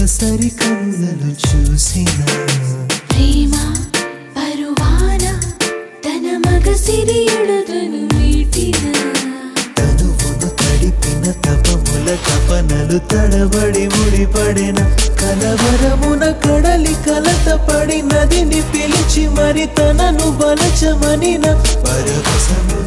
సొగసరి కనులను చూసిన ప్రేమ పరువాన తన మగ సిరియుడదను మీటిన తనువును తడిపిన తపముల తపనలు తడబడి ముడిపడిన కలవరమున కడలి కలత పడి నదిని పిలిచి మరి తనను బలచమనిన పరవశమున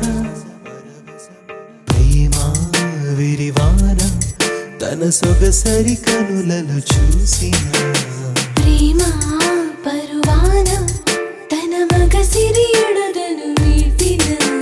ప్రేమ విరివాన తన సొగసరి కనులను చూసిన ప్రేమ పరువాన తన మగ సిరియుడదను మీటిన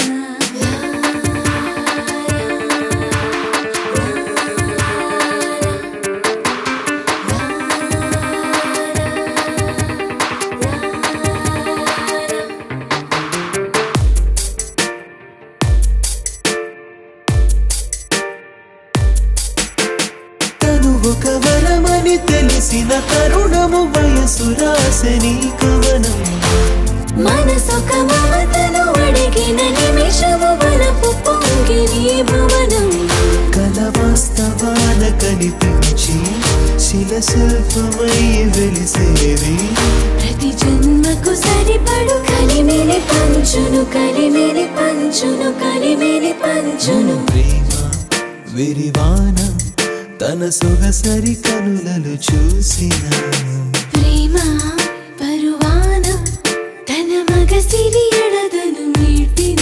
తను ఒక వరమని తెలిసిన తరుణము వయసు రాసని కవనం మనసొక మమతను అడిగిన నిమిషము వరపు పొంగిని భువనం కల వాస్తవాన కనిపించి శిల శిల్పమై వెలిసేవి ప్రతి జన్మకు సరిపడు కలిమిని పంచును కలిమిని పంచును కలిమిని పంచును ప్రేమ విరివాన తన సొగసరి కనులను చూసిన ప్రేమ పరువాన తన మగ సిరి ఎడదను మీటిన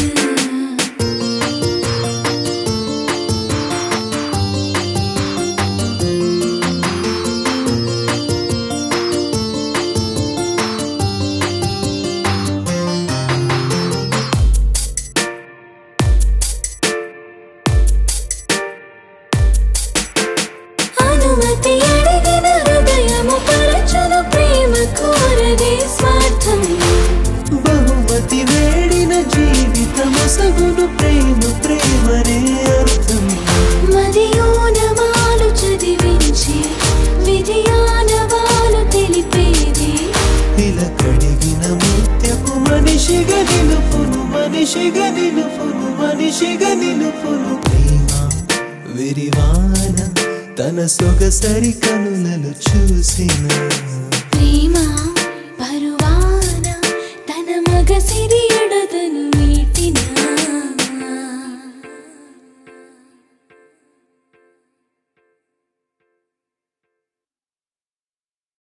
అనుమతి అడిగిన హృదయము పరచును ప్రేమ కోరదే స్వార్థం బహుమతి వేడిన జీవితము సగును ప్రేమ ప్రేమనే అర్థం మదియోనవాలు చదివించి విజయానవాలు తెలిపేది ఇలా కడిగిన ముత్యపు మనిషిగా నిలుపును మనిషిగా నిలుపును మనిషిగా నిలుపును ప్రేమ విరివాన తన సొగసరి కనులను చూసిన ప్రేమ పరువాన తన మగ సిరి